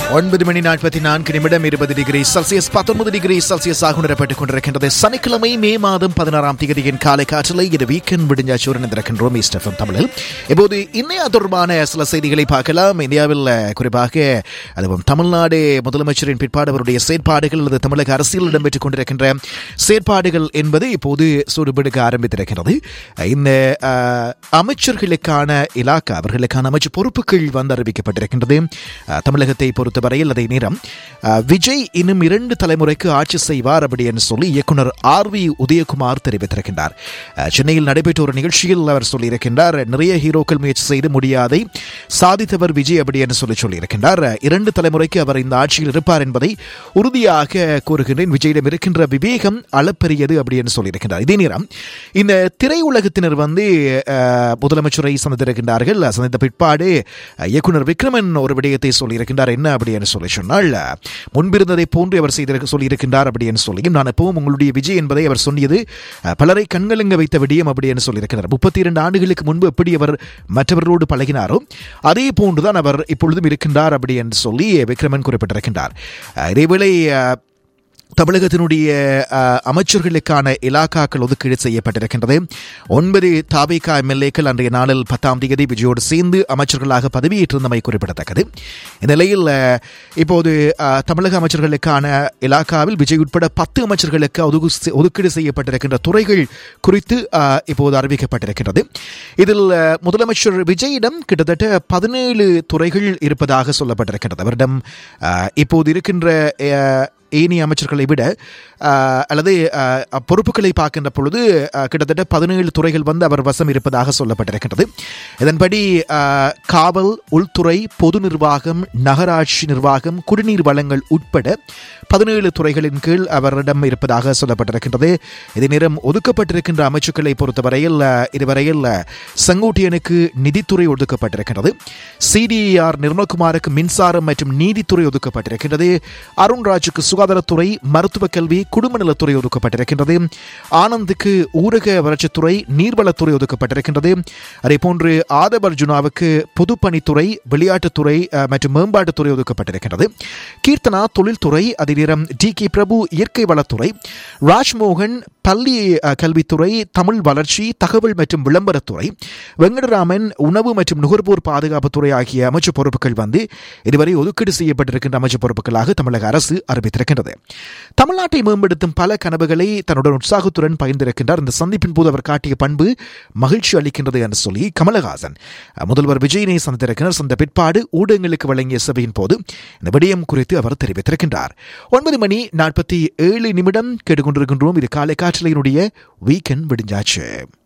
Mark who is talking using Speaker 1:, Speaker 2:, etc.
Speaker 1: ஒன்பது மணி நாற்பத்தி நான்கு நிமிடம் இருபது டிகிரி செல்சியஸ் பத்தொன்பது டிகிரி செல்சியஸ் ஆக உணரப்பட்டுக் கொண்டிருக்கின்றது சனிக்கிழமை மே மாதம் பதினாறாம் தேதியின் காலை காற்றில் இது வீக்கெண்ட் விடிஞ்சாச்சூரன் இருக்கின்றோம் ஈஸ்டஃபம் தமிழில் இப்போது இந்தியா தொடர்பான சில செய்திகளை பார்க்கலாம் இந்தியாவில் அஹ், குறிப்பாக அதுவும் தமிழ்நாடு முதலமைச்சரின் பிற்பாடு அவருடைய செயற்பாடுகள் அல்லது தமிழக அரசியல் இடம்பெற்றுக் கொண்டிருக்கின்ற செயற்பாடுகள் என்பது இப்போது சூடுபிடிக்க ஆரம்பித்திருக்கிறது இந்த அஹ், அமைச்சர்களுக்கான இலாக்கா அவர்களுக்கான அமைச்சு பொறுப்புகள் வந்து அறிவிக்கப்பட்டிருக்கின்றது அஹ், தமிழகத்தை பொறுத்தவரையில் அதே நேரம் அஹ், விஜய் இன்னும் இரண்டு தலைமுறைக்கு ஆட்சி செய்வார் அப்படி என்று சொல்லி இயக்குனர் ஆர் வி உதயகுமார் தெரிவித்திருக்கின்றார் அஹ், சென்னையில் நடைபெற்ற ஒரு நிகழ்ச்சியில் அவர் சொல்லியிருக்கின்றார் நிறைய ஹீரோக்கள் முயற்சி செய்து முடியாதை சாதித்தவர் விஜய் அப்படி என்று சொல்லி சொல்லியிருக்கின்றார் அஹ், இரண்டு தலைமுறைக்கு அவர் இந்த ஆட்சியில் இருப்பார் என்பதை உறுதியாக கூறுகின்றேன் விஜயிடம் இருக்கின்ற விவேகம் அளப்பெரியது அப்படி என்று சொல்லியிருக்கின்றார் இதே நேரம் இந்த திரையுலகத்தினர் வந்து அஹ், முதலமைச்சரை சந்தித்திருக்கின்றார்கள் சந்தித்த பிற்பாடு அஹ், இயக்குனர் விக்ரமன் ஒரு விடயத்தை சொல்லியிருக்கின்றார் என்ன அப்படி என்று சொல்லி சொன்னால் அஹ், முன்பிருந்ததை போன்று அவர் செய்திருக்க சொல்லியிருக்கின்றார் அப்படி என்று சொல்லியும் நான் எப்பவும் உங்களுடைய விஜய் என்பதை அவர் சொன்னியது அஹ், பலரை கண்கலங்க வைத்த விடயம் அப்படி என்று சொல்லியிருக்கிறார் முப்பத்தி இரண்டு ஆண்டுகளுக்கு முன்பு எப்படி அவர் மற்றவர்களோடு பழகினாரோ அதே போன்றுதான் அவர் இப்பொழுதும் இருக்கின்றார் அப்படி என்று சொல்லி விக்ரமன் குறிப்பிட்டிருக்கின்றார் அஹ், இதேவேளை அஹ், தமிழகத்தினுடைய அஹ், அமைச்சர்களுக்கான இலாக்காக்கள் ஒதுக்கீடு செய்யப்பட்டிருக்கின்றது ஒன்பது தாபிகா எம்எல்ஏக்கள் அன்றைய நாளில் பத்தாம் தேதி விஜயோடு சேர்ந்து அமைச்சர்களாக பதவியேற்றிருந்தமை குறிப்பிடத்தக்கது இந்த நிலையில் அஹ், இப்போது அஹ், தமிழக அமைச்சர்களுக்கான இலாக்காவில் விஜய் உட்பட பத்து அமைச்சர்களுக்கு ஒதுக்கு செ- ஒதுக்கீடு செய்யப்பட்டிருக்கின்ற துறைகள் குறித்து அஹ், இப்போது அறிவிக்கப்பட்டிருக்கிறது இதில் அஹ், முதலமைச்சர் விஜயிடம் கிட்டத்தட்ட பதினேழு துறைகள் இருப்பதாக சொல்லப்பட்டிருக்கிறது அவரிடம் அஹ், இப்போது இருக்கின்ற அஹ், ஏனைய அமைச்சர்களை விட அஹ், அல்லது அஹ், பொறுப்புகளை பார்க்கின்ற பொழுது அஹ், கிட்டத்தட்ட பதினேழு துறைகள் வந்து அவர் வசம் இருப்பதாக சொல்லப்பட்டிருக்கிறது இதன்படி அஹ், காவல் உள்துறை பொது நிர்வாகம் நகராட்சி நிர்வாகம் குடிநீர் வளங்கள் உட்பட பதினேழு துறைகளின் கீழ் அவரிடம் இருப்பதாக சொல்லப்பட்டிருக்கின்றது இதே நேரம் ஒதுக்கப்பட்டிருக்கின்ற அமைச்சுக்களை பொறுத்தவரையில் அஹ், இதுவரையில் அஹ், செங்கோட்டையனுக்கு நிதித்துறை ஒதுக்கப்பட்டிருக்கின்றது சிடிஆர் நிர்மல்குமாருக்கு மின்சாரம் மற்றும் நீதித்துறை ஒதுக்கப்பட்டிருக்கின்றது அருண்ராஜுக்கு சுகாதாரத்துறை மருத்துவக் கல்வி குடும்ப நலத்துறை ஒதுக்கப்பட்டிருக்கின்றது ஆனந்துக்கு ஊரக வளர்ச்சித்துறை நீர்வளத்துறை ஒதுக்கப்பட்டிருக்கின்றது அதே போன்று ஆதவ் அர்ஜுனாவுக்கு பொதுப்பணித்துறை விளையாட்டுத்துறை அஹ், மற்றும் மேம்பாட்டுத்துறை ஒதுக்கப்பட்டிருக்கின்றது கீர்த்தனா தொழில்துறை அதே நேரம் டி கே பிரபு இயற்கை வளத்துறை ராஜ்மோகன் பள்ளி அஹ், கல்வித்துறை தமிழ் வளர்ச்சி தகவல் மற்றும் விளம்பரத்துறை வெங்கடராமன் உணவு மற்றும் நுகர்வோர் பாதுகாப்புத்துறை ஆகிய அமைச்சு பொறுப்புகள் வந்து இதுவரை ஒதுக்கீடு செய்யப்பட்டிருக்கின்ற அமைச்சு பொறுப்புகளாக தமிழக அரசு அறிவித்திருக்கின்றது தமிழ்நாட்டை மேம்படுத்தும் பல கனவுகளை தன்னுடன் உற்சாகத்துடன் பகிர்ந்திருக்கின்றார் இந்த சந்திப்பின் போது அவர் காட்டிய பண்பு மகிழ்ச்சி அளிக்கின்றது என்று சொல்லி கமலஹாசன் அஹ், முதல்வர் விஜயினை சந்தித்திருக்கிறார் சந்த பிற்பாடு ஊடகங்களுக்கு வழங்கிய சபையின் போது இந்த விடயம் குறித்து அவர் தெரிவித்திருக்கின்றார் ஒன்பது மணி நாற்பத்தி ஏழு நிமிடம் கேட்டுக்கொண்டிருக்கின்றோம் இது காலை காற்றலையினுடைய வீக்கெண்ட் விடிஞ்சாச்சு